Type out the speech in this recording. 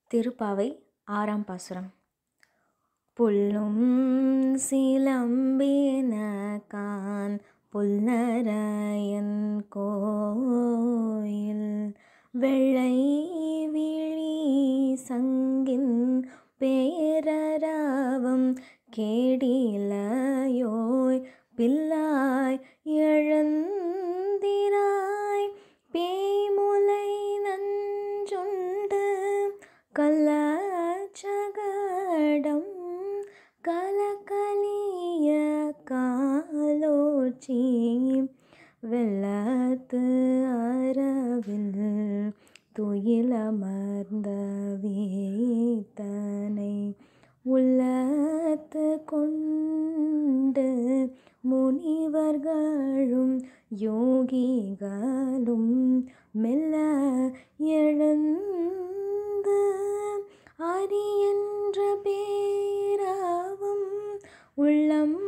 திருப்பாவை ஆறாம் பாசுரம் புல்லும் சிலம்பினகான் புல்நரையன் கோயில் வெள்ளை விழி சங்கின் பேரராவம் கேடிலையோய் பிள்ளாய் எழுந்திராய் பேய்முலை நஞ்சுண்டு கள்ளச்சகடம் கலகலிய காலோச்சி வெள்ளத்து அரவில் துயிலமர்ந்த வீத்தனை உள்ளத்து கொண்டு முனிவர்களும் யோகிகளும் மெல்ல எழுந்து அரி என்ற பேராவும் உள்ளம்